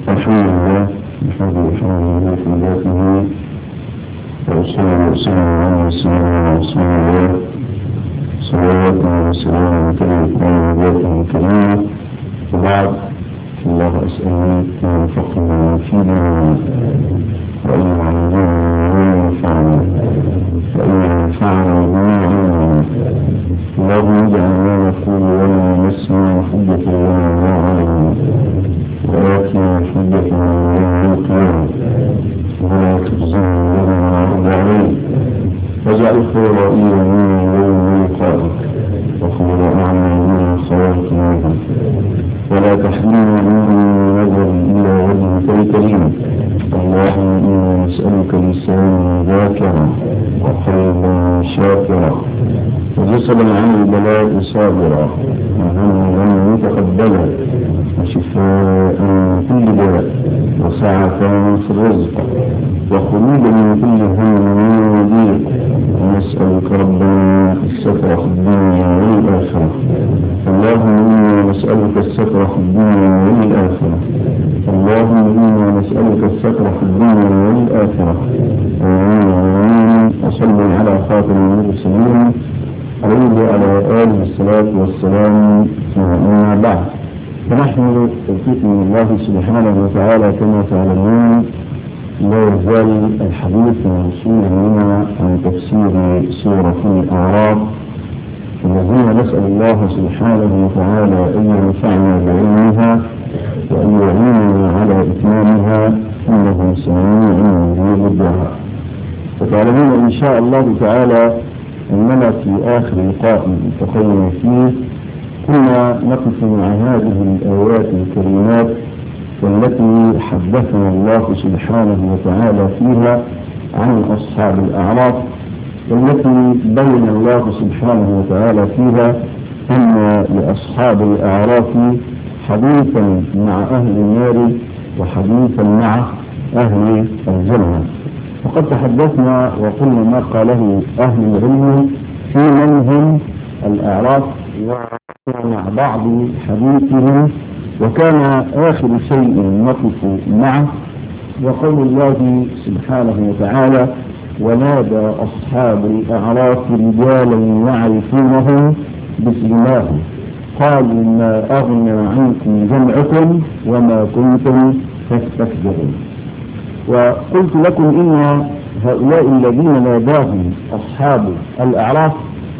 الحمد لله نحمده وحمده في ذاته وأصلي وأسلم على سيدنا رسول الله صلوات وسلام على ذاته الكريمة وبعد الله أسأل أن يفقه فينا وأن يعلمنا ما ينفعنا وأن ينفعنا بما علمنا اللهم اجعل ما نقول وما نسمع حجة لنا ما علمنا وآتنا حجة لنا يوم القيامة ولا تخزنا لنا ما عرض عليه واجعل خير إيماننا يوم لقائك وخير أعمالنا خواتم منه ولا تحرمنا من نظر إلى وجهك الكريم اللهم إنا نسألك لسانا ذاكرا وقلبا شاكرا وجسدا عن البلاء صابرا وهما متقبلا وشفاء من كل داء وسعة في الرزق وخروجا من كل هم وضيق ونسألك ربنا الستر في الدنيا والآخرة اللهم إنا نسألك الستر في الدنيا والآخرة اللهم إنا نسألك الستر في الدنيا والآخرة آمين وصلي على خاتم المرسلين عليه وعلى آله الصلاة والسلام أما بعد فنحن توفيق من الله سبحانه وتعالى كما تعلمون لا يزال الحديث موصول لنا عن تفسير سورة الأعراف الذين نسأل الله سبحانه وتعالى أن ينفعنا بعلمها وأن يعيننا على إتمامها إنه سميع مجيب الدعاء وتعلمون إن شاء الله تعالى أننا في آخر لقاء التقينا فيه كنا نقف مع هذه الآيات الكريمات والتي حدثنا الله سبحانه وتعالى فيها عن أصحاب الأعراف والتي بين الله سبحانه وتعالى فيها أن لأصحاب الأعراف حديثا مع أهل النار وحديثا مع أهل الجنة وقد تحدثنا وقلنا ما قاله أهل العلم في من هم الأعراف ومع بعض حديثهم وكان آخر شيء نقف معه وقول الله سبحانه وتعالى ونادى أصحاب الأعراف رجالا يعرفونهم بسيماهم قالوا ما أغنى عنكم جمعكم وما كنتم تستكبرون وقلت لكم إن هؤلاء الذين ناداهم أصحاب الأعراف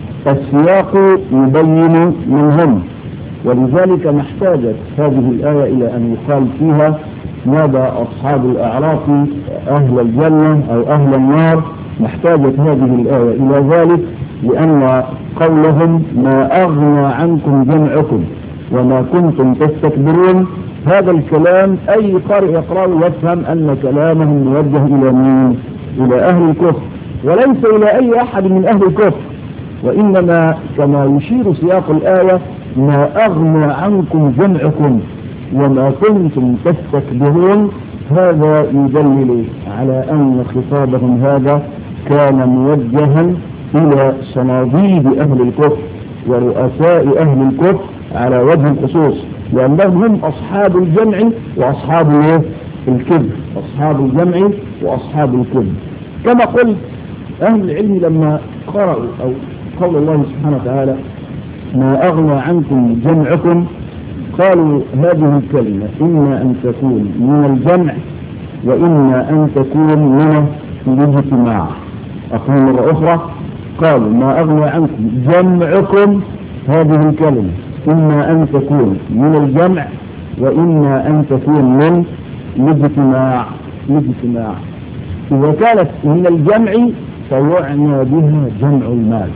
السياق يبين منهم ولذلك ما احتاجت هذه الآية إلى أن يقال فيها نادى أصحاب الأعراف أهل الجنة أو أهل النار ما احتاجت هذه الآية إلى ذلك لأن قولهم ما أغنى عنكم جمعكم وما كنتم تستكبرون هذا الكلام أي قارئ يقرأه يفهم أن كلامهم موجه إلى مين؟ إلى أهل الكفر وليس إلى أي أحد من أهل الكفر وإنما كما يشير سياق الآية ما أغنى عنكم جمعكم وما كنتم تستكبرون هذا يدلل على أن خطابهم هذا كان موجها إلى صناديد أهل الكفر ورؤساء أهل الكفر على وجه الخصوص لأنهم هم أصحاب الجمع وأصحاب الكذب أصحاب الجمع وأصحاب الكذب كما قلت أهل العلم لما قرأوا أو قول الله سبحانه وتعالى ما أغنى عنكم جمعكم قالوا هذه الكلمة إما أن تكون من الجمع وإما أن تكون من الاجتماع أقول مرة أخرى قالوا ما أغنى عنكم جمعكم هذه الكلمة إما أن تكون من الجمع وإما أن تكون من الاجتماع الاجتماع إذا كانت من الجمع فيعنى بها جمع المال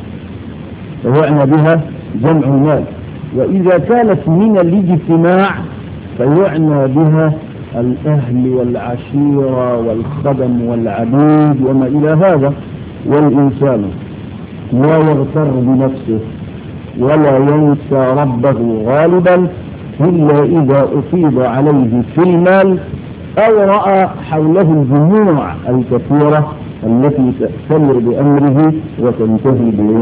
فيعنى بها جمع المال وإذا كانت من الاجتماع فيعنى بها الأهل والعشيرة والخدم والعبيد وما إلى هذا والإنسان لا يغتر بنفسه ولا ينسى ربه غالبا إلا إذا أفيض عليه في المال أو رأى حوله الجموع الكثيرة التي تأتمر بأمره وتنتهي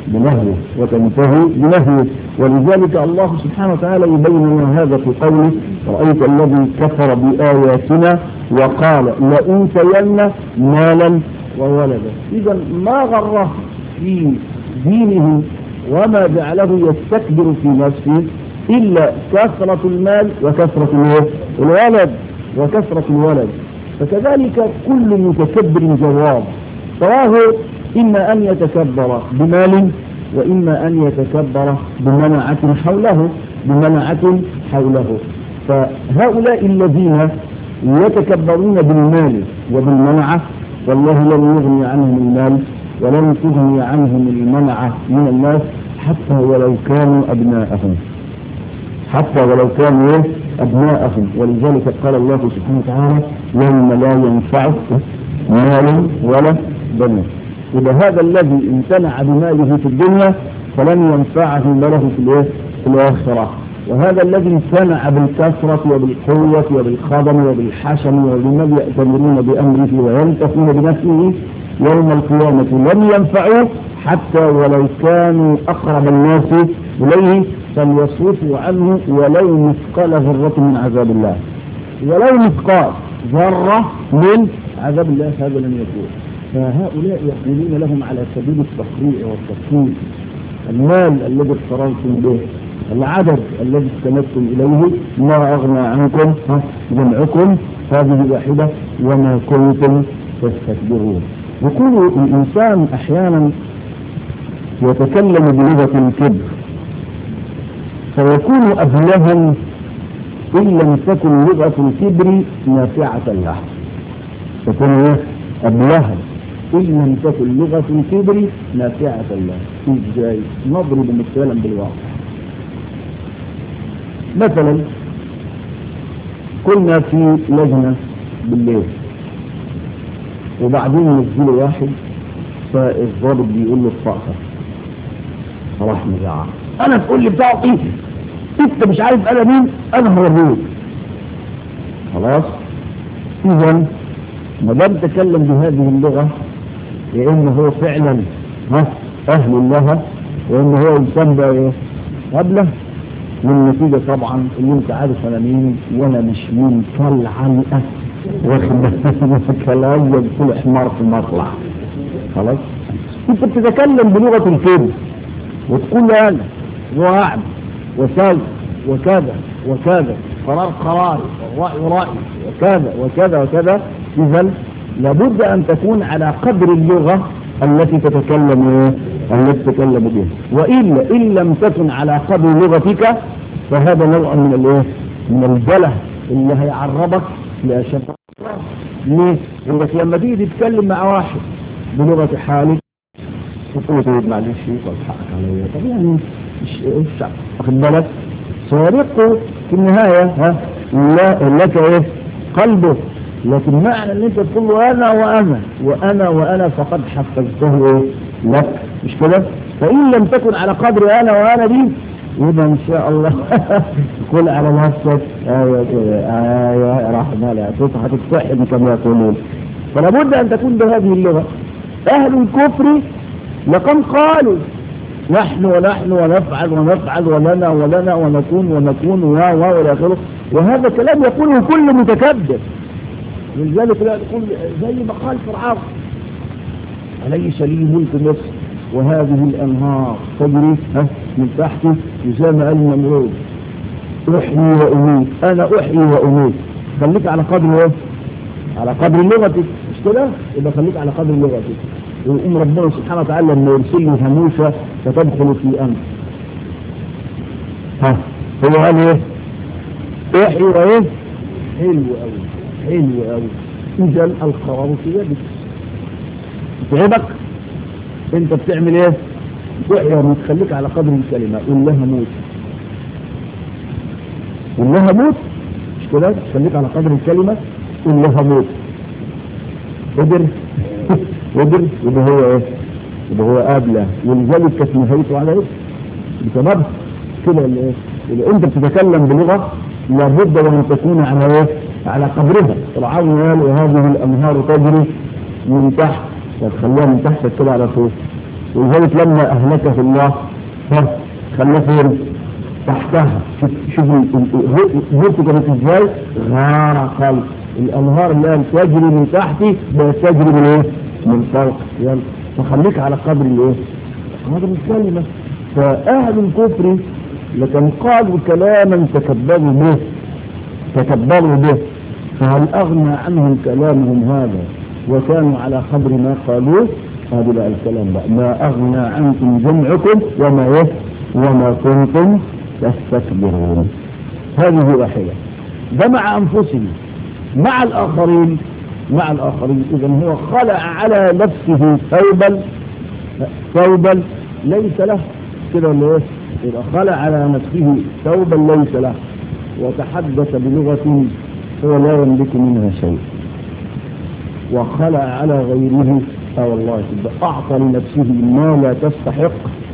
بنهيه وتنتهي بنهيه ولذلك الله سبحانه وتعالى يبين لنا هذا في قوله رأيت الذي كفر بآياتنا وقال لأوتين مالا وولدا إذا ما غره في دينه وما جعله يستكبر في نفسه إلا كثرة المال وكثرة الولد وكثرة الولد فكذلك كل متكبر جواب سواء إما أن يتكبر بمال وإما أن يتكبر بمنعة حوله بمنعة حوله فهؤلاء الذين يتكبرون بالمال وبالمنعة والله لن يغني عنهم المال ولن تغني عنهم المنعة من الناس حتى ولو كانوا أبناءهم حتى ولو كانوا أبناءهم ولذلك قال الله سبحانه وتعالى يوم لا ينفع مال ولا بنون إذا هذا الذي امتنع بماله في الدنيا فلن ينفعه ماله في الايه؟ في الآخرة وهذا الذي امتنع بالكثرة وبالقوة وبالخدم وبالحشم وبما يأتمرون بأمره وينتفون بنفسه يوم القيامة لم ينفعوه حتى ولو كانوا أقرب الناس إليه فليصرفوا عنه ولو مثقال ذرة من عذاب الله ولو مثقال ذرة من عذاب الله هذا لم يكون فهؤلاء يقولون لهم على سبيل التقريع والتفصيل المال الذي اقتررتم به العدد الذي استندتم إليه ما أغنى عنكم جمعكم هذه واحدة وما كنتم تستكبرون يكون الإنسان أحيانا يتكلم بلغة الكبر فيكون أبلها إن لم تكن لغة الكبر نافعة له تكون أبلها إن لم تكن لغة الكبر نافعة له إزاي نضرب مثالا بالواقع مثلا كنا في لجنة بالليل وبعدين نزلوا واحد فالضابط بيقول له الطاقة راح مزعق انا تقول لي بتاعه ايه انت مش عارف انا مين انا هوريك خلاص اذا ما دام تكلم بهذه اللغه يا اما هو فعلا ها اهل لها وان هو انسان بقى ايه قبله والنتيجه طبعا اللي انت عارف انا مين وانا مش مين كالعنقه واخد كلام يدخل حمار في المطلع خلاص انت بتتكلم بلغه الكذب وتقول له انا واعمل وسوي وكذا وكذا قرار قراري والرأي رأي وكذا وكذا وكذا إذا لابد أن تكون على قدر اللغة التي تتكلم التي تتكلم بها وإلا إن لم تكن على قدر لغتك فهذا نوع من الايه؟ من البله اللي هيعرضك لأشد ليه؟ انك لما تيجي تتكلم مع واحد بلغة حالك تقول له معلش يقول حقك عليا طب يعني مش ايش واخد بالك سيرق في النهاية ها لا لك ايه قلبه لكن معنى ان انت تقول له انا وانا وانا وانا فقد حفظته ايه لك مش كده فان لم تكن على قدر انا وانا دي يبقى ان شاء الله قل على نفسك ايوه ايوه يا رحمة الله هتتصحب كما يقولون فلا بد ان تكون بهذه اللغة اهل الكفر لقد قالوا نحن ونحن ونفعل ونفعل ولنا ولنا ونكون ونكون و و الى اخره وهذا كلام يقوله كل متكبر ولذلك لا يقول زي ما قال فرعون أليس لي ملك مصر وهذه الأنهار تجري من تحتي يسمى النمرود أحيي وأميت أنا أحيي وأميت خليك على قدر إيه؟ على قدر لغتك مش كده؟ يبقى خليك على قدر لغتك ويقوم ربنا سبحانه وتعالى لما يرسل لي هموسة فتدخل في أمر ها هو قال ايه؟ احيي وايه؟ حلو قوي حلو قوي اذا القرار في يدك تعبك انت بتعمل ايه؟ تحيا وتخليك على قدر الكلمة قول لها موت قول لها موت مش كده؟ خليك على قدر الكلمة قول لها موت قدر قدر يبقى هو ايه؟ يبقى هو قابله ولذلك كانت نهايته على ايه؟ بسبب كده اللي ايه؟ اللي انت بتتكلم بلغه لابد وان تكون على ايه؟ على قدرها فرعون قال وهذه الانهار تجري من تحت فتخليها من تحت كده على فوق ولذلك لما أهلكه الله ها خلاه فين؟ تحتها شوف شوف الغرفة كانت ازاي؟ غارقا الأنهار اللي كانت تجري من تحتي بقت تجري من ايه؟ من فوق يلا فخليك على قدر الايه؟ قدر الكلمة فأهل الكفر لكن قالوا كلاما تكبروا به تكبروا به فهل أغنى عنهم كلامهم هذا وكانوا على قدر ما قالوه هذا بقى الكلام بقى ما أغنى عنكم جمعكم وما إيه وما كنتم تستكبرون هذه واحدة ده مع أنفسهم مع الآخرين مع الآخرين إذا هو خلع على نفسه ثوبا ثوبا ليس له كده ولا إيه؟ إذا خلع على نفسه ثوبا ليس له وتحدث بلغة هو لا يملك منها شيء وخلع على غيره اه والله أعطى لنفسه ما لا تستحق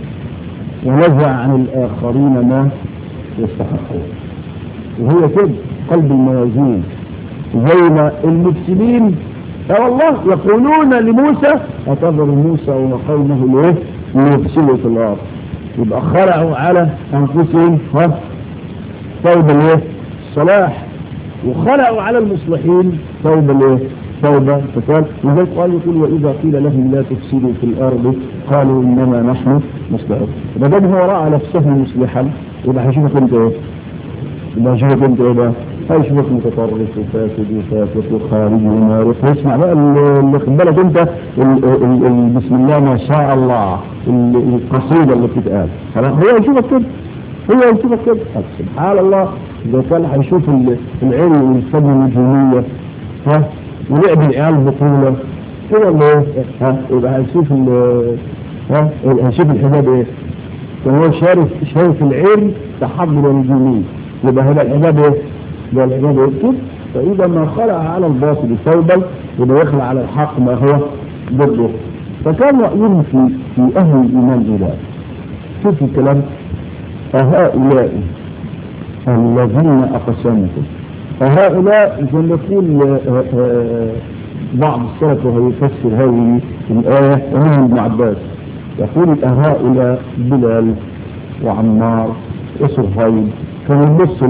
ونزع عن الآخرين ما يستحقون وهي كده قلب الموازين زي ما المفسدين اه والله يقولون لموسى أتذر موسى وقومه الايه ليفسدوا في الأرض يبقى خلعوا على أنفسهم ها ثوب الايه الصلاح وخلعوا على المصلحين ثوب الايه ثوب فقال لذلك قال يقول واذا قيل لهم لا تفسدوا في الارض قالوا انما نحن مصلحون ما دام هو راى نفسه مصلحا يبقى هيشوفك انت ايه؟ يبقى هيشوفك انت ايه بقى؟ هيشوفك متطرف وفاسد وفاسد وخارج ومارق واسمع بقى اللي خد بالك انت ال ال ال بسم الله ما شاء الله القصيده اللي بتتقال خلاص هو يشوفك كده هو يشوفك كده سبحان الله إذا كان هيشوف العلم والفضل النجومية ها ولعب العيال بطولة كده ولا ايه؟ ها يبقى هيشوف ال ها هيشوف الحجاب ايه؟ كان هو شايف شايف العلم تحضر نجومي يبقى هذا الحجاب ايه؟ ده الحجاب ايه؟ كده فإذا ما خلع على الباطل ثوبا يبقى يخلع على الحق ما هو ضده فكان رأيهم في في أهل الإيمان إله شوف الكلام أهؤلاء الذين أقسمتم فهؤلاء زي ما يقول بعض السلف وهو يفسر هذه الآية ومنهم ابن عباس يقول هؤلاء بلال وعمار وصهيب كانوا يبصوا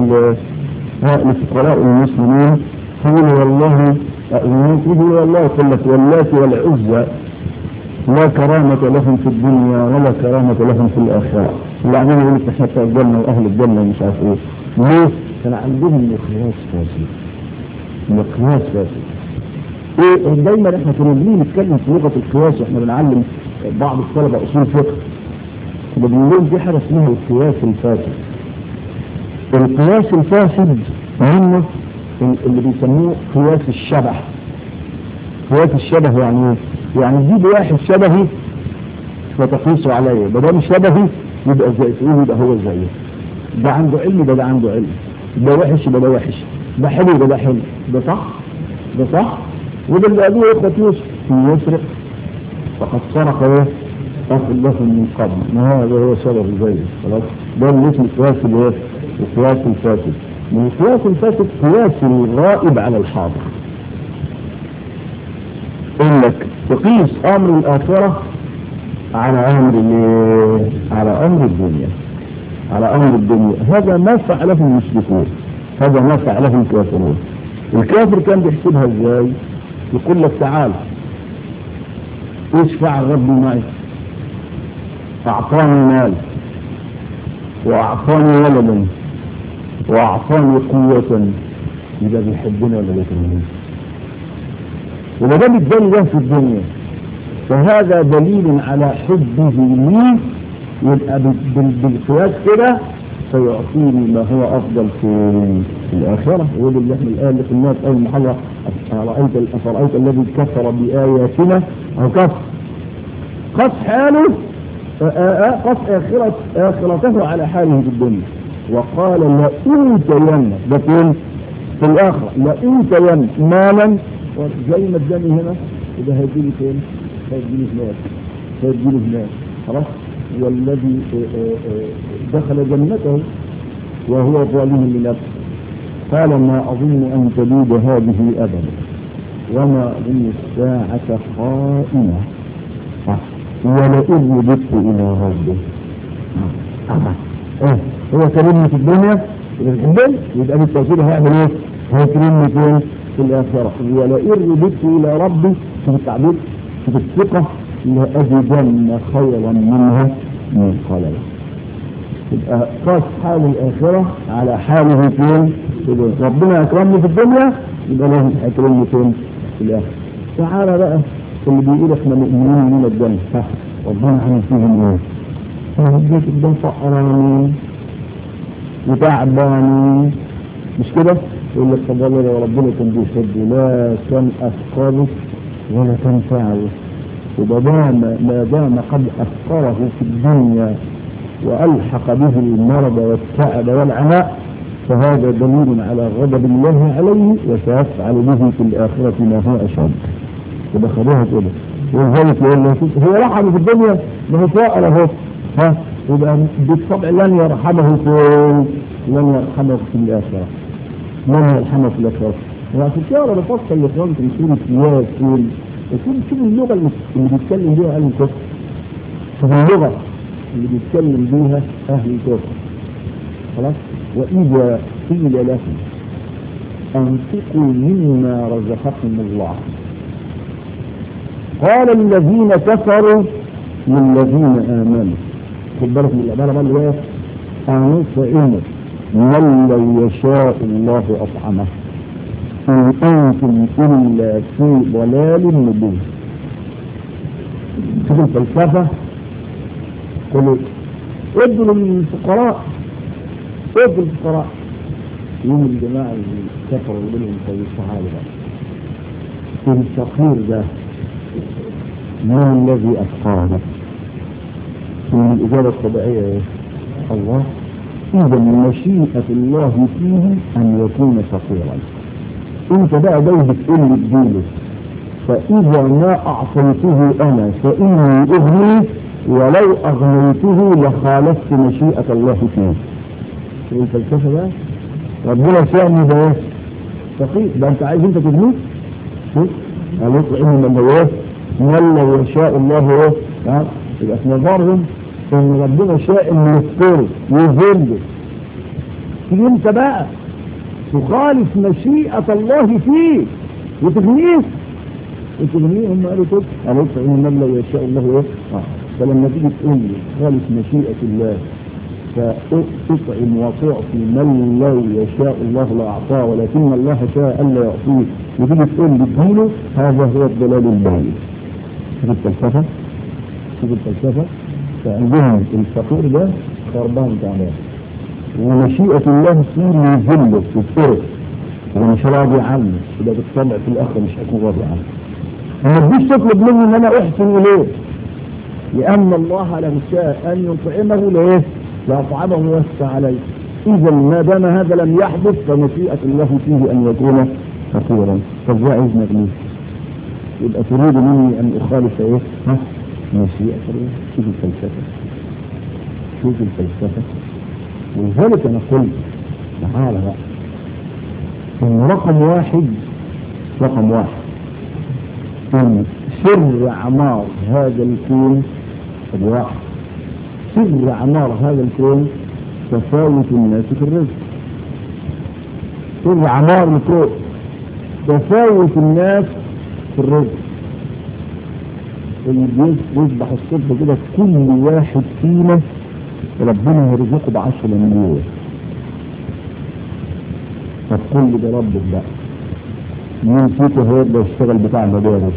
لفقراء المسلمين يقول والله يقول والله قلت واللات والعزى لا كرامة لهم في الدنيا ولا كرامة لهم في الآخرة اللي يقول لك احنا بتوع الجنة وأهل الجنة ومش عارف إيه ليه؟ كان عندهم مقياس فاسد مقياس فاسد ايه دايما احنا كنا بنيجي نتكلم في لغه القياس واحنا بنعلم بعض الطلبه اصول فقه بنقول لهم في حاجه اسمها القياس الفاسد القياس الفاسد منه اللي بيسموه قياس الشبه قياس الشبه يعني ايه؟ يعني تجيب واحد شبهي فتقيسه عليا ما دام شبهي يبقى زي تقول يبقى هو زيه ده عنده علم ده ده عنده علم ده وحش ده ده وحش ده حلو ده ده حلو ده صح ده صح وده اللي قالوه اخوة يوسف يسرق فقد سرق ايه اخذ له من قبل ما هذا هو سبب زيه خلاص ده اللي اسمه القياس الايه القياس الفاسد من القياس الفاسد قياس الغائب على الحاضر انك تقيس امر الاخره على امر على امر الدنيا على امر الدنيا هذا ما فعله المشركون هذا ما فعله الكافرون الكافر كان بيحسبها ازاي يقول لك تعال ايش فعل ربي معي اعطاني مال واعطاني ولدا واعطاني قوة يبقى بيحبني ولا بيكرهني وما دام اداني ده في الدنيا فهذا دليل على حبه لي يبقى بالقياس كده سيعطيني ما هو افضل في الاخره وده اللي احنا الان اللي قلناه في اول محاضره ارايت افرايت الذي كفر باياتنا او كفر قص حاله قص اخرة اخرته على حاله في الدنيا وقال لأوتين ده فين؟ في الاخره لأوتين مالا زي ما اداني هنا يبقى هيجيلي فين؟ هيجيلي هناك هيجيلي هناك خلاص والذي دخل جنته وهو ظالم لنفسه قال ما أظن أن تبيد هذه أبدا وما أظن الساعة قائمة ولئن رددت إلى ربي آه. إيه هو كريمني في الدنيا يبقى في الدنيا يبقى بالتأكيد هيعمل إيه؟ هيكرمني فين؟ في الآخرة ولئن رددت إلى ربي في التعبير في الثقة لأجدن خيرا منها منقلبا يبقى قاس حال الآخرة على حاله فين؟ في الدنيا. ربنا أكرمني في الدنيا يبقى لازم هيكرمني فين؟ في الآخرة تعالى بقى اللي بيقول احنا مؤمنين من الجنة ها ربنا عامل فيهم ايه؟ فهديك الدم فقرانين وتعبانين مش كده؟ يقول لك طب والله لو ربنا كان بيحبه لا كان أفقره ولا كان فعله وما دام ما دام قد أفقره في الدنيا وألحق به المرض والتعب والعناء فهذا دليل على غضب الله عليه وسيفعل به في الآخرة ما هو أشد يبقى خدوها كده ولذلك يقول له هو رحمه في الدنيا ما هو فقر اهو ها يبقى بالطبع لن يرحمه في لن يرحمه في الآخرة لن يرحمه في الآخرة وعشان كده انا بفصل لاخوانكم في سورة ياسين يكون شوف اللغة اللي اللي بيتكلم بيها أهل الكفر شوف اللغة اللي بيتكلم بيها أهل الكفر خلاص وإذا قيل لهم أنفقوا مما رزقكم الله قال الذين كفروا للذين آمنوا خد بالك من العبارة بقى اللي هي أنطعموا من لو يشاء الله أطعمه إن أنتم إلا في ضلال مبين شوف الفلسفة قلوا ادوا للفقراء ادوا للفقراء يوم الجماعة اللي كفروا منهم زي الصحابة بقى الفقير ده ما الذي أفقاره من الإجابة الطبيعية إيه؟ الله إذا مشيئة الله فيه أن يكون فقيرا أنت بقى جاي بتقول لي اديله فإذا ما أعطيته أنا فإني أغنيه ولو أغنيته لخالفت مشيئة الله فيه شوف الفلسفة بقى ربنا شأني ده إيه؟ فقير ده أنت عايز أنت تغنيه شوف قال يطعم من هو من لو يشاء الله ايه ها يبقى في نظرهم ان ربنا شاء انه يستره ويذله تيجي انت بقى تخالف مشيئة الله فيه وتغنيه وتغنيه هم قالوا كده قالوا ان من لو يشاء الله ايه اه فلما تيجي تقول لي خالف مشيئة الله فتطعم وتعطي من لو يشاء الله لاعطاه ولكن الله شاء الا يعطيه وتيجي تقول لي اديله هذا هو الضلال البعيد شوف الفلسفة شوف الفلسفة فعندهم الفقير ده خربان تعبان ومشيئة الله فيه يذله يذكره ومش راضي عنه يبقى بالطبع في الآخر مش هيكون راضي عنه ما تجيش تطلب مني ان انا احسن اليه لان الله لو شاء ان يطعمه لايه؟ لاطعمه ووسع عليه اذا ما دام هذا لم يحدث فمشيئة الله فيه ان يكون فقيرا فازاي عايز نغنيه؟ يبقى تريد مني ان اخالف ايه؟ ها؟ مشيئة الله شوف الفلسفة شوف الفلسفة ولذلك انا قلت تعالى بقى ان رقم واحد رقم واحد ان سر اعمار هذا الكون واحد سر اعمار هذا الكون تفاوت الناس في الرزق سر اعمار الكون تفاوت الناس في الرزق اللي يصبح الصبح كده كل واحد فينا ربنا يرزقه بعشر مليون طب كل ده ربك بقى مين فيكم هيقدر يشتغل بتاع المدارس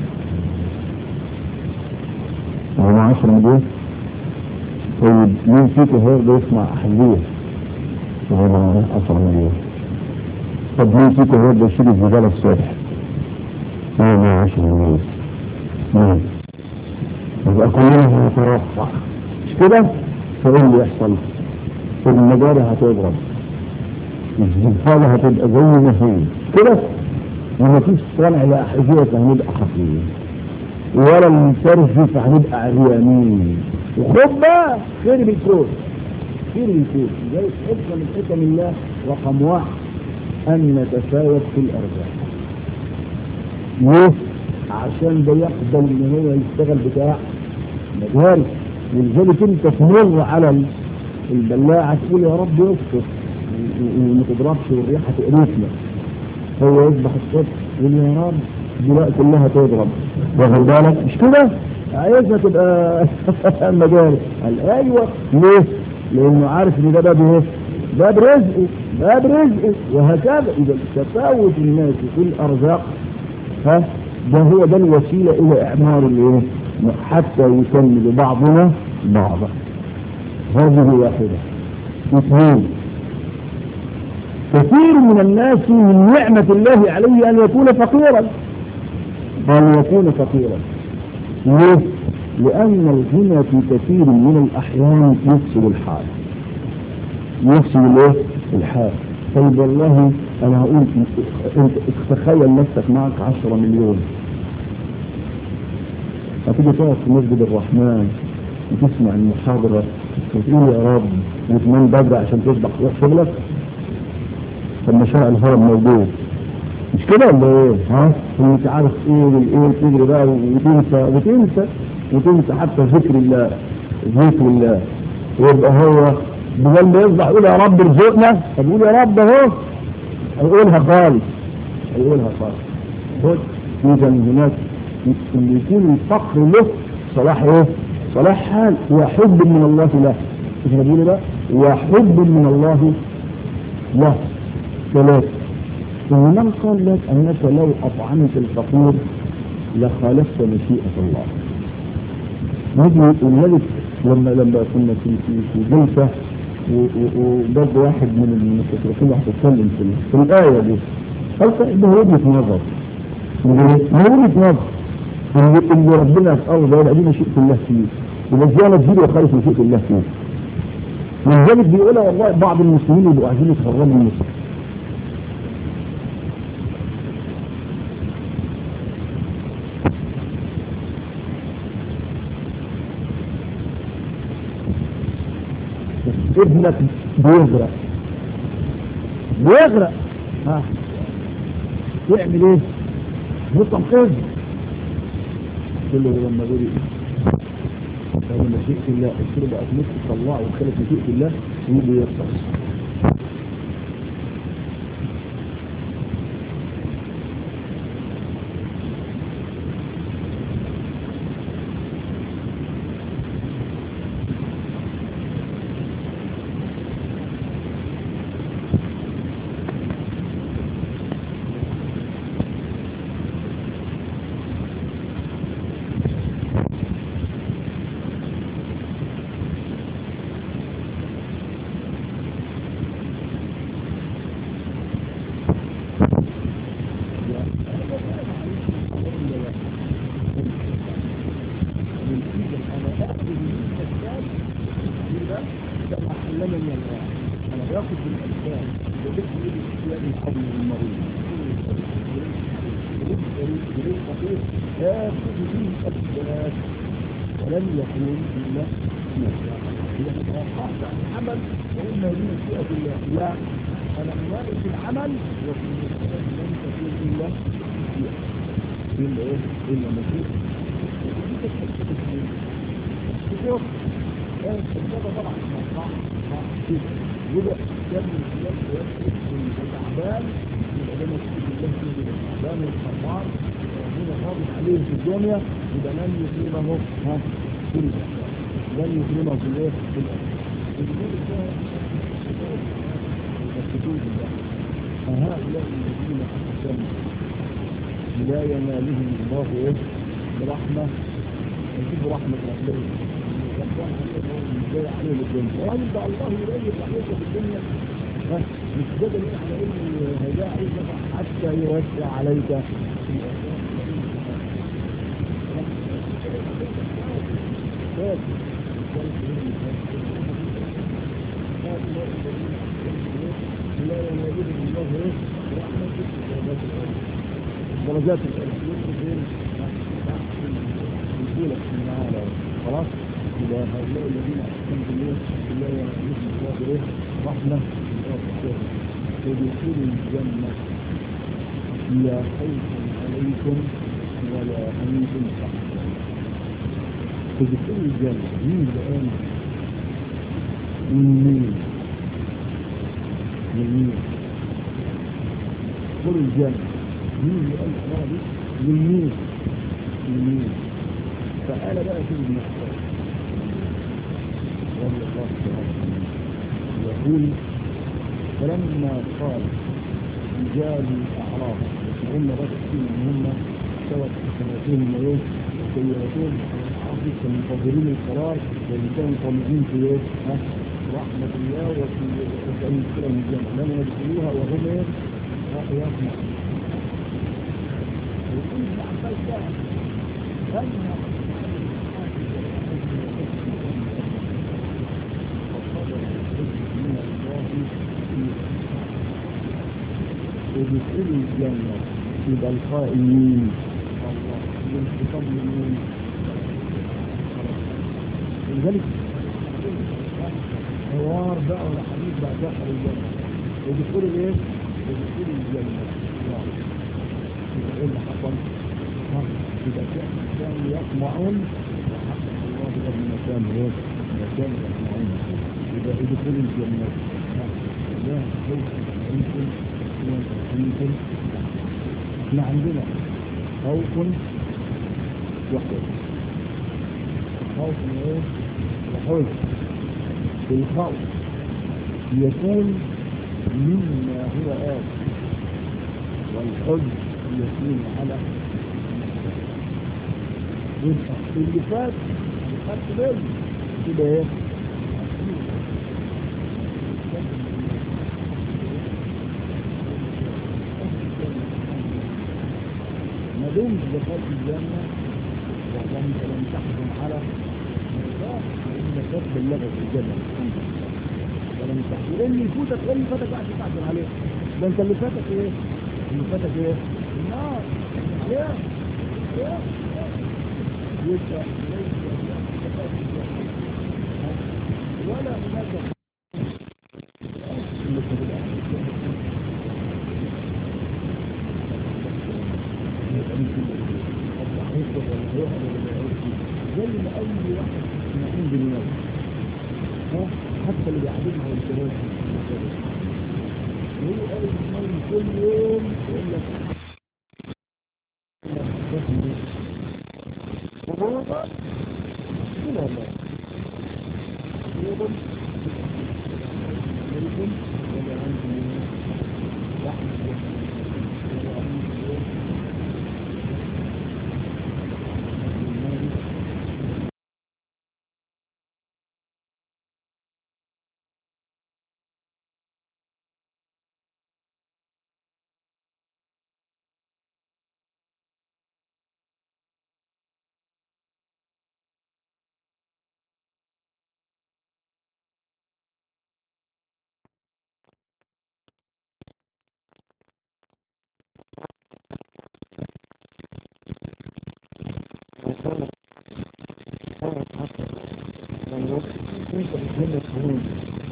هو 10 مليون طيب مين فيكم هيقدر يصنع أحذية هو 10 مليون طب مين فيكم هيقدر يشيل الزبالة الصبح هو 10 مليون مين يبقى كلنا هنترفع مش كده فايه اللي يحصل المجاري هتضرب الزبالة هتبقى زي ما هي كده وما فيش صنع لأحذية فهنبقى خفيف ولا الفرج فهنبقى عريانين وخد بقى خير بالكون خير بالكون زي حكمة من حكم الله رقم واحد أن نتفاوت في الأرزاق ليه؟ عشان ده يقبل ان هو يشتغل بتاع مجاري ولذلك انت تمر على البلاعة تقول يا رب يسكت وما تضربش والريحة تقرفنا هو يصبح الصبح يقول يا رب دلوقتي كلها تضرب واخد بالك مش كده؟ عايزها تبقى مجاري قال ايوه ليه؟ لانه عارف ان ده باب ايه؟ باب رزقه باب رزقه وهكذا اذا تفاوت الناس في الارزاق ها ده هو ده الوسيله الى اعمار الايه؟ حتى يكمل بعضنا بعضا هذه واحده اثنين كثير من الناس من نعمة الله عليه أن يكون فقيرا أن يكون فقيرا ليه؟ لأن الغنى في كثير من الأحيان يفسد الحال يفسد الايه؟ الحال طيب والله أنا هقول أنت تخيل نفسك معك 10 مليون هتيجي تقف في مسجد الرحمن وتسمع المحاضرة وتقول يا رب وتنام بدري عشان تصبح تروح شغلك طب مشارع الهرم موجود مش كده ولا ايه؟ ها؟ انت عارف ايه والايه تجري بقى وتنسى وتنسى وتنسى حتى ذكر الله ذكر الله ويبقى هو بدل ما يصبح يقول يا رب ارزقنا طب يقول يا رب اهو هيقولها خالص هيقولها خالص خد اذا هناك اللي يكون الفقر له صلاح ايه؟ صلاح حال وحب من الله له مش بقول ده؟ وحب من الله له ثلاثة ومن قال لك أنك لو أطعمت الفقير لخالفت مشيئة الله نجي ولذلك لما لما كنا في في في جلسة وبرضه واحد من المستشرقين راح يتكلم في, في الآية دي قال ده وجهة نظر من وجهة نظر اللي ربنا في الأرض ده دي مشيئة الله فيه والزيانة تجيب وخالف مشيئة الله فيه ولذلك بيقولها والله بعض المسلمين يبقوا عايزين يتفرجوا من مصر ابنك بيغرق بيغرق ها يعمل ايه؟ يطلع خير كله لما بيقول فهو مشيئة الله قلت له بقى نفسي تطلعه وخلت مشيئة الله ويجي يخلص لا ينالهم الله ايه برحمة يجيب رحمة ربنا ازاي عليهم الدنيا وهل ده الله يريد رحمته في الدنيا مش ده دليل على ان هيدا عايز حتى يوسع عليك لا ينالهم الله ايه برحمته درجات الدولة تعالى خلاص إلى هؤلاء الذين أحسنوا بالله بالله ونعمته الله رحمة يدخلوا الجنة لا خوف عليكم ولا أنتم تحزنون فدخول الجنة مين الآن؟ من مين؟ من مين؟ دخول الجنة مين اللي قال العبارة دي؟ من مين؟ من مين؟ فقال بقى شوف ابن عباس رضي الله تعالى يقول فلما قال رجال الأعراف هم بس ان هم سوت سنتين ايه سيئتين الأعراف لسه منتظرين القرار لأن كانوا طالبين في ايه؟ ها؟ رحمة الله وفي وفي أي مشكلة من الجنة لم يدخلوها وهم ايه؟ يسمع ويقول ابن عباس بقى ودخول الجنة يبقى القائمين الله الانتقام لمين لذلك حوار بقى ولا حديث بقى داخل الجنة ودخول الايه؟ ودخول الجنة الله يبقى ايه اللي حصل؟ ها؟ يبقى كان يطمعون وحقق الله قبل مكان ايه؟ مكان يطمعون يبقى دخول الجنة ها؟ لا خوف يمكن يمكن احنا عندنا خوف وحزن خوف ايه؟ وحزن الخوف يكون مما هو آت والحزن يكون على يبقى اللي فات خدت بالي كده ايه؟ ما دمت دخلت الجنة وأنت لم تحزن على مرضاك فإنك قد بلغت الجنة الحمد لله ولم تحزن لأن يفوتك إيه اللي فاتك قاعد تحزن عليه ده أنت اللي فاتك إيه؟ اللي فاتك إيه؟ النار عليها عليها يبقى ليس دخلت الجنة ولا هناك اللي في زي ما اي واحد يكون بالناس ها حتى اللي بيعبدها والشباب هو قال النبي كل يوم يقول لك وهو لا لا يوم يوم ولا عندي رحمة ولا عندي انت بتجنة هون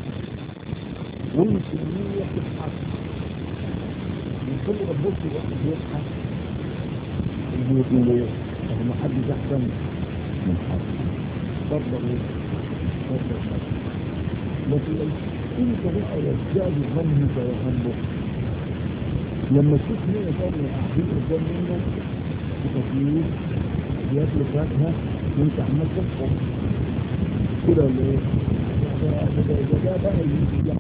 والمسلمية بتضحك من كل ما تبص الواحد بيضحك يقول ايه طب ما حد احسن من حد اتفضل ايه اتفضل لكن انت بقى يزداد ظنك وهمك لما تشوف مين تاني قاعدين قدام منك بتطويل بياكلوا فاكهه وانت عمال تفطر كده ولا ايه؟ ده ده ده بقى اللي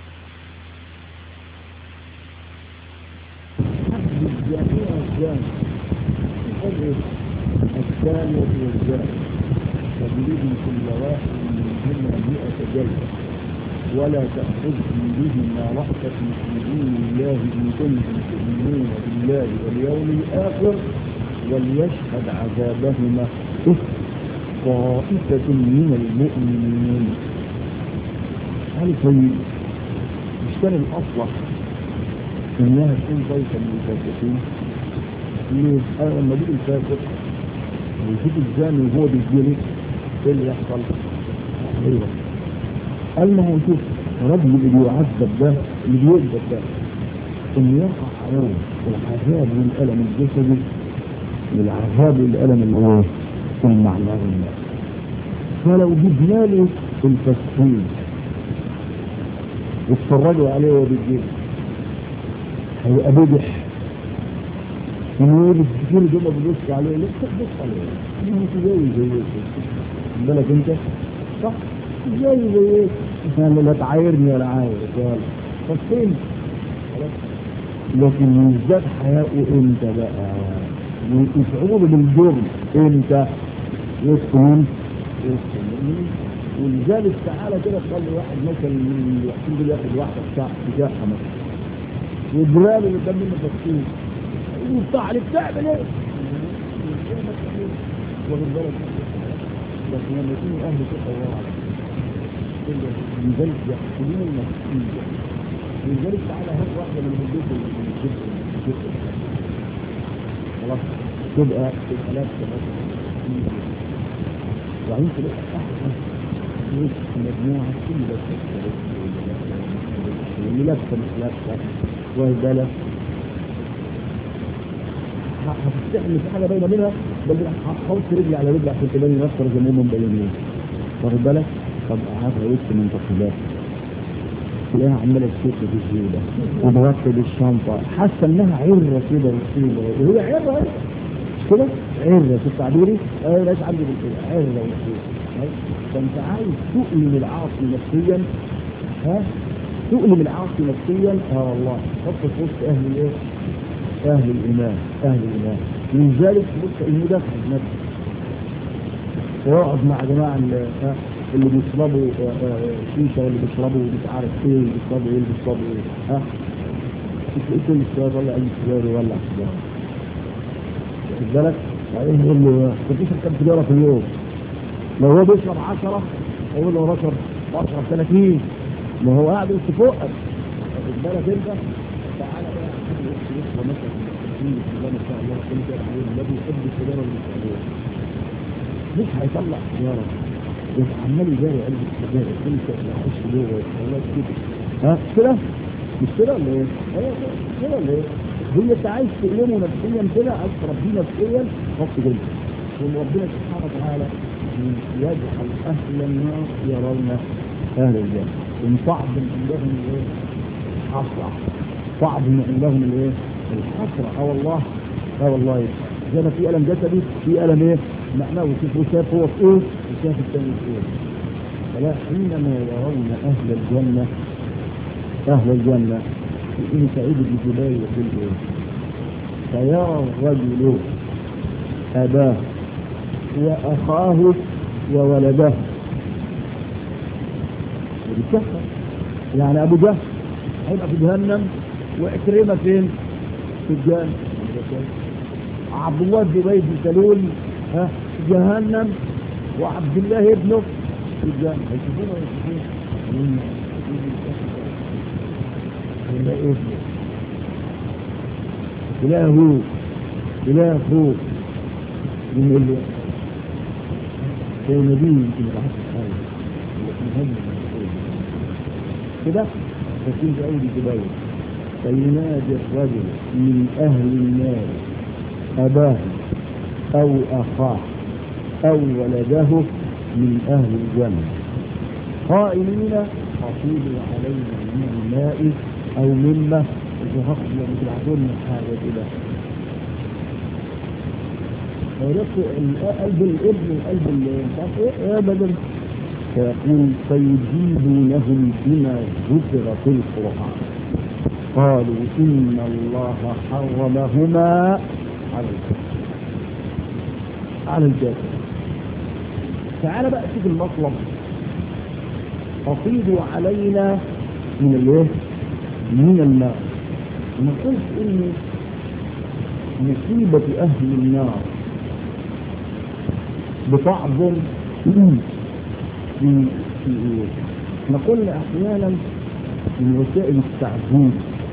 حسب الجميع الجامع الحر الثاني والجامع فبيريد كل واحد منهما مئة جلدة ولا تأخذكم بهما رأفة في دين الله إن كنتم تؤمنون بالله واليوم الآخر وليشهد عذابهما طائفة من المؤمنين هل طيب مش كان الأصلح إنها تكون ضيفا للفاسقين ليه؟ أنا لما أجيب الفاسق ويشوف الزاني وهو بيجري إيه اللي يحصل؟ أيوه قال ما هو شوف رجل اللي بيعذب ده اللي بيكذب ده إنه يقع عليه العذاب والألم الجسدي والعذاب والألم الإيه؟ المعنوي فلو جبنا له الفسفين واتفرجوا عليه وهو بيجيب هيبقى بجح ونقول كتير دول بيبص عليه ليه بتبص عليه ما انت زي زي خد بالك انت صح زي زي انا لا تعايرني ولا عاير قال طب فين لكن يزداد حياؤه امتى بقى وشعوره بالجرم امتى يسكن يسكن ولذلك تعالى كده تخلي واحد مثلا من الوحيد اللي ياخد واحده بتاع تجاهها مثلا والجيران اللي قدام منه فاكسين وبتاع عليك تعمل ايه؟ واخد بالك لكن لما يكونوا اهل ثقه الله عليك لذلك يحكمون المسؤوليه لذلك تعالى هات واحده من البيت من البيت خلاص تبقى تبقى لابسه بس وبعدين تلاقي احسن مجموعه كل لابسه اللي لابسه مش لابسه واخد بالك هتستعمل في حاجه باينه منها بل هتحط رجلي على رجلي عشان تبين اكتر زي ما هم مبينين واخد بالك طب هاتها وسط منتقبات تلاقيها عماله تشد في الجيبه وتغطي بالشنطه حاسه انها عره كده وسيله وهي عره مش كده؟ عره في تعبيري انا ليش عندي بالكده عره وسيله فانت عايز تؤلم العاصي نفسيا ها تؤلم العاصي نفسيا اه والله حط في وسط اهل الايه؟ اهل الايمان اهل الايمان ولذلك بص المدافع نفسه ويقعد مع جماعه اللي بيشربوا شيشه واللي بيشربوا مش عارف ايه اللي بيشربوا ايه اللي بيشربوا ايه ها تلاقيه كل شويه يطلع اي سيجاره يولع سيجاره واخد بالك بعدين يقول له مفيش كام سيجاره في اليوم لو هو بيشرب 10 اقول له بشرب بشرب 30 ما هو قاعد وسط فوقك واخد بالك انت تعالى بقى يشرب مثلا في ما شاء الله كل كده عليه الذي يحب السيجاره اللي بيشربوها مش هيطلع سيجاره يبقى عمال يجاري قلب السجاير كل شيء يخش جوه والله كده ها كده مش كده ولا ايه؟ ايوه كده ولا ايه؟ هي انت عايز تؤلمه نفسيا كده عايز تربيه نفسيا حط جلد وربنا سبحانه وتعالى يجعل اهل النار يرون اهل الجنه ان صعب عندهم الايه؟ حسره صعب عندهم الايه؟ الحسره اه والله اه والله زي ما في الم جسدي في الم ايه؟ معناه شوف شاف هو في ايه وشاف الثاني في ايه فلا حينما يرون اهل الجنه اهل الجنه ابن سعيد بن جبير يقول ايه فيرى الرجل اباه واخاه وولده بالكفر يعني ابو جهل هيبقى في جهنم وعكرمه فين؟ في الجنه عبد الله بن ابي بن سلول ها في جهنم وعبد الله ابنه في الجنة هيشوفونه ويشوفونه تلاقي ابنه تلاقي هو تلاقي اخوه يقول له هو نبي يمكن ما حدش حاجه لكن هم كده فكنت اول جبال فينادي الرجل من اهل النار اباه أو أخاه أو ولده من أهل الجنة قائلين حصيلوا علينا من الماء أو مما زهقت لما تبعتون حاجة كده قلب الابن وقلب مش عارف ايه ابدا فيقول فيجيبونهم بما ذكر في القرآن قالوا إن الله حرمهما على الكفر على الجاسد تعال بقى شوف المطلب أفيضوا علينا من الايه؟ من الماء ما قلت ان مصيبة أهل النار بتعظم في في ايه؟ احنا قلنا أحيانا من وسائل التعذيب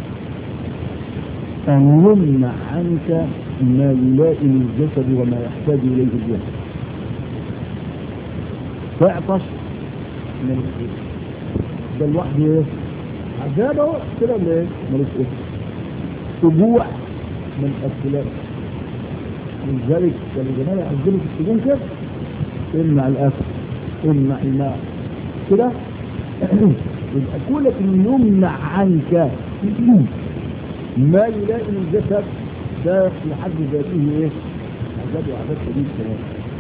أن يمنع عنك ما يلائم الجسد وما يحتاج إليه الجسد تعطش ملك إيه ده الواحد إيه عذاب أهو كده ولا إيه ملك إيه أبوع من السلاح لذلك كان الجمال يعذبوا في السجون كده امنع الأكل امنع الماء كده يبقى كونك إن يمنع عنك ما يلائم الجسد ده في حد ذاته ايه؟ عذاب وعذاب شديد كمان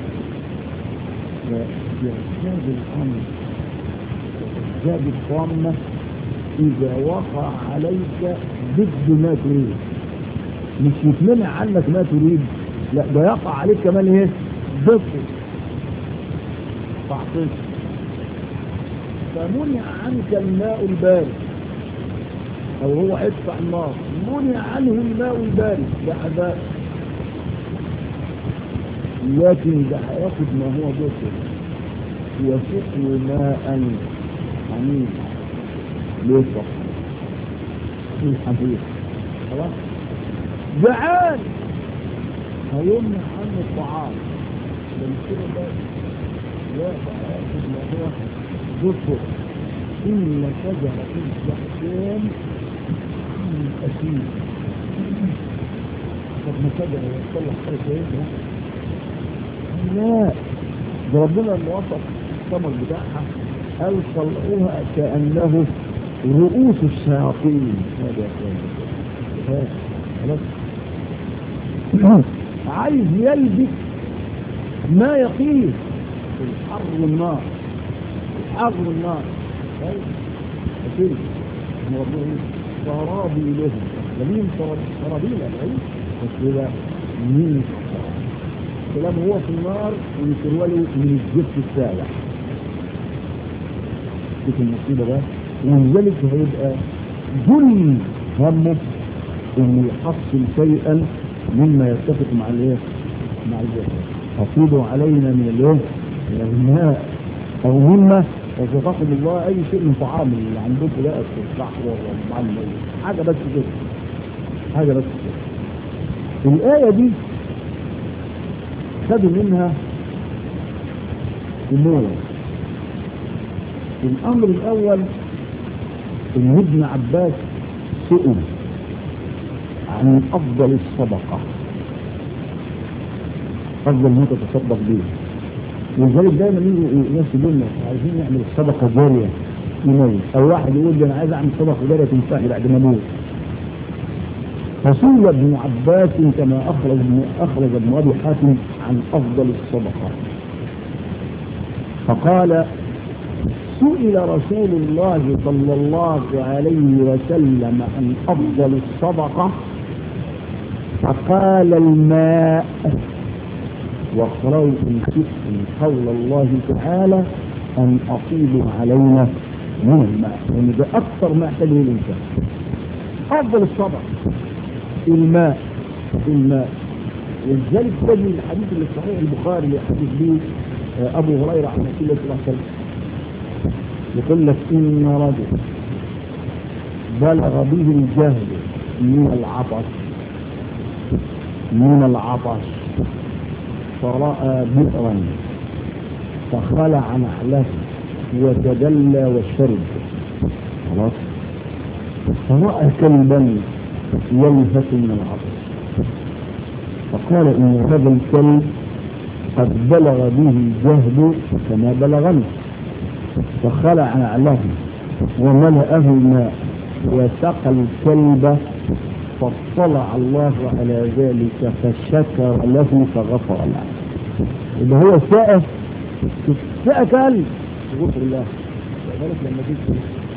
فإعجاب الأمر إعجاب الطامة إذا وقع عليك ضد ما تريد مش يتمنع عنك ما تريد لا ده يقع عليك كمان ايه؟ ضده تعطيك فمنع عنك الماء البارد او هو ادفع النار منع عنه الماء البارد ده عذاب لكن ده هياخد ما هو ضده وسقي ماء حميد ليشرب من حميد خلاص جعان هيمنع عنه الطعام فالكده ده لا هياخد ما هو ضده إن شجرة الزحكام من أسير طب ما شجرة يصلح حاجة كويسة لا ده ربنا اللي وصف الثمر بتاعها قال طلعوها كأنه رؤوس الشياطين هذا هذا خلاص عايز يلبس ما يقيه في الحر والنار الحر والنار أكيد صرابي لهم لمين صرابيل العلم بس كده مين كلام هو في النار ويتروله من الزفت السابع شوف المصيبة ده ولذلك هيبقى كل همه انه يحصل شيئا مما يتفق مع الايه؟ مع الجسد افيضوا علينا من الايه؟ من الماء او مما وتفقد الله اي شيء من طعام اللي عندكم ده الصحوه والطعام حاجه بس كده حاجه بس كده الايه دي خدوا منها امور الامر الاول ان ابن عباس سئل عن افضل الصدقه افضل ما تتصدق به ولذلك دايما يجي ناس يقول لنا عايزين نعمل الصدقه جاريه يميت او واحد يقول لي انا عايز اعمل صدقه جاريه تنفعني بعد ما اموت فسئل ابن عباس كما اخرج اخرج ابن ابي حاتم عن افضل الصدقه فقال سئل رسول الله صلى الله عليه وسلم عن افضل الصدقه فقال الماء واقرأوا إن شئتم قول الله تعالى أن أفيضوا علينا من الماء يعني ده أكثر ما يحتاجه الإنسان أفضل الصدقة الماء الماء ولذلك تجد الحديث اللي في صحيح البخاري اللي حديث به أبو هريرة عن رسول الله صلى الله عليه وسلم يقول لك إن رجل بلغ به الجهل من العطش من العطش فرأى بئرا فخلع نعله وتدلى وشرب خلاص فرأى كلبا يلهث من العطش فقال إن هذا الكلب قد بلغ به الجهد كما بلغني فخلع نعله وملأه الماء وسقى الكلب فاطلع الله على ذلك فشكر له فغفر له اللي هو ساء ساء كلب غفر الله لذلك لما جيت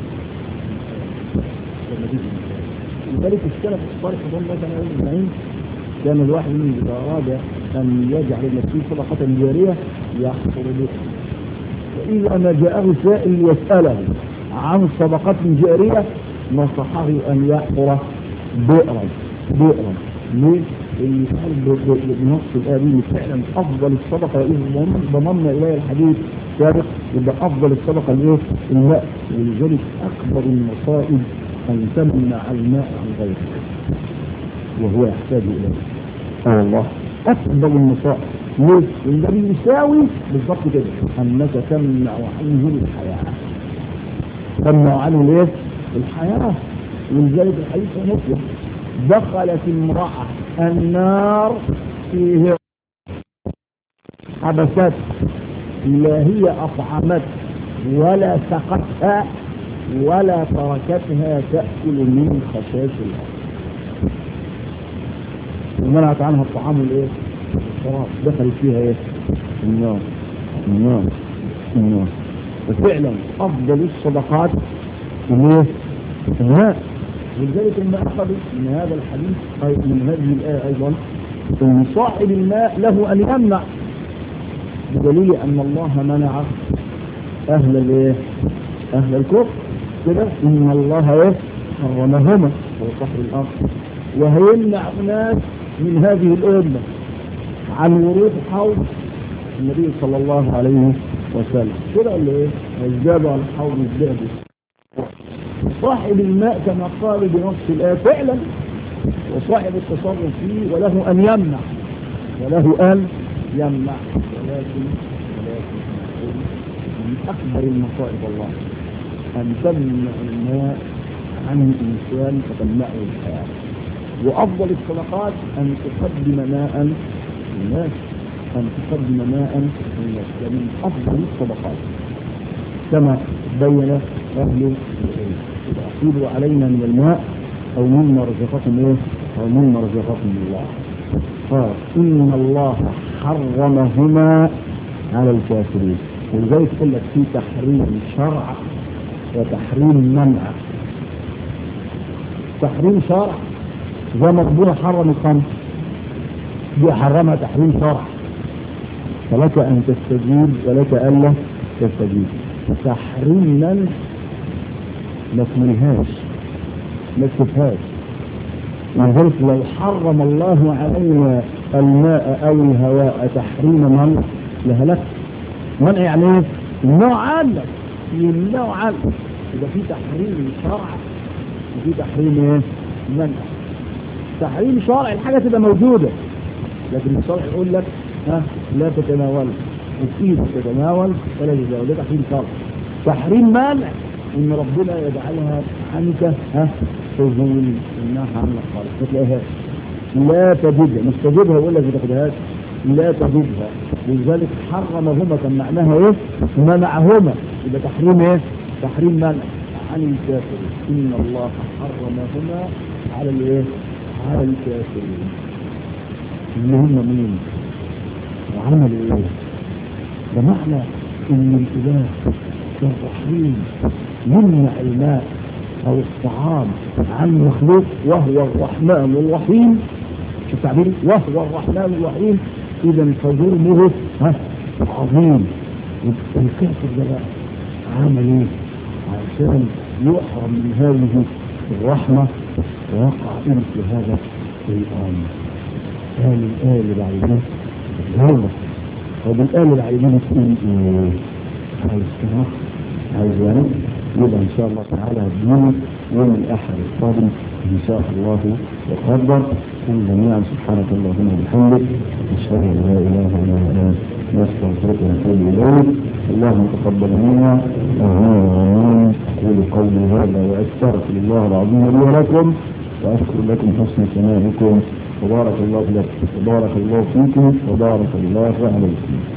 لما جيت لذلك السلف الصالح رضي الله تعالى عنهم اجمعين كان الواحد منهم اذا اراد ان يجعل لنفسه صدقه جاريه يحصل به واذا ما جاءه سائل يساله عن صدقه جاريه نصحه ان يحفر بئرا بئرا ليه؟ اللي قال بنص الآية دي فعلا أفضل الصدقة إذ ضممنا إليه الحديث سابق يبقى أفضل الصدقة الإيه؟ الماء ولذلك أكبر المصائب أن تمنع الماء عن غيره وهو يحتاج إليه آه الله أكبر المصائب ليه؟ لأن ده بيساوي بالضبط كده أنك تمنع عنه الحياة تمنع عنه الإيه؟ الحياة ولذلك الحديث مسلم دخلت امرأة النار فيه حبست لا هي أطعمت ولا سقتها ولا تركتها تأكل من خشاش الأرض ومنعت عنها الطعام والايه؟ الشراب دخلت فيها ايه؟ النار النار النار وفعلا افضل الصدقات الايه؟ الماء ولذلك لما اخذوا من هذا الحديث أي من هذه الايه ايضا ان صاحب الماء له ان يمنع بدليل ان الله منع اهل الايه؟ اهل الكفر كده ان الله ايه؟ حرمهما هو صاحب الارض وهيمنع ناس من هذه الأمة عن ورود حوض النبي صلى الله عليه وسلم كده ولا ايه؟ ازدادوا على الحوض ازدادوا صاحب الماء كما قال بنص الآية فعلا وصاحب التصرف فيه وله أن يمنع وله أن يمنع ولكن ولكن من أكبر المصائب الله أن تمنع الماء عن الإنسان فتمنعه الحياة وأفضل الصدقات أن تقدم ماء للناس أن تقدم ماء للناس من أفضل الصدقات كما بين أهل العلم إذا أفيدوا علينا من الماء أو مما رزقكم إيه أو مما رزقكم الله قال إن الله حرمهما على الكافرين ولذلك يقول لك في تحريم شرع وتحريم منع تحريم شرع زي ما ربنا حرم الخمر دي حرمها تحريم شرع فلك ان تستجيب ولك الا تستجيب تحريم منع ما تمنهاش ما تشوفهاش ولذلك لو حرم الله علينا الماء او الهواء تحريم منع لهلك منع يعني ايه؟ يمنعوا عنك يمنعوا عنك يبقى في تحريم شرع وفي تحريم ايه؟ منع تحريم شرع الحاجة تبقى موجودة لكن الشرع يقول لك ها لا تتناول وفيه تتناول ولا تتناول ده تحريم شرع تحريم مانع ان ربنا يجعلها عنك ها تزول انها عنك خالص ما تلاقيهاش لا تجدها مش تجدها يقول لك ما تاخدهاش لا تجدها ولذلك حرمهما كان معناها ايه؟ منعهما يبقى تحريم ايه؟ تحريم منع عن الكافرين ان الله حرمهما على الايه؟ على الكافرين اللي هم مين وعملوا ايه ده معنى ان الاله الرحيم يمنع الماء او الطعام عن مخلوق وهو الرحمن الرحيم شو التعبير وهو الرحمن الرحيم اذا فجرمه ها عظيم الكافر ده بقى عمل ايه عشان يحرم من هذه الرحمه ويقع في هذا الآن قال الآية اللي بعد كده الجوة طب الآية اللي بعد كده تقول إيه؟ عايز كده عايز يعني يبقى إن شاء الله تعالى هدينا يوم الأحد القادم إن شاء الله وقدر كن جميعا سبحانك اللهم وبحمدك أشهد أن لا إله إلا أنت نستغفرك ونتوب إليك اللهم تقبل منا آمين أقول قولي هذا وأستغفر الله العظيم لي ولكم وأشكر لكم حسن سماعكم وبارك الله لكم وبارك الله فيكم وبارك الله عليكم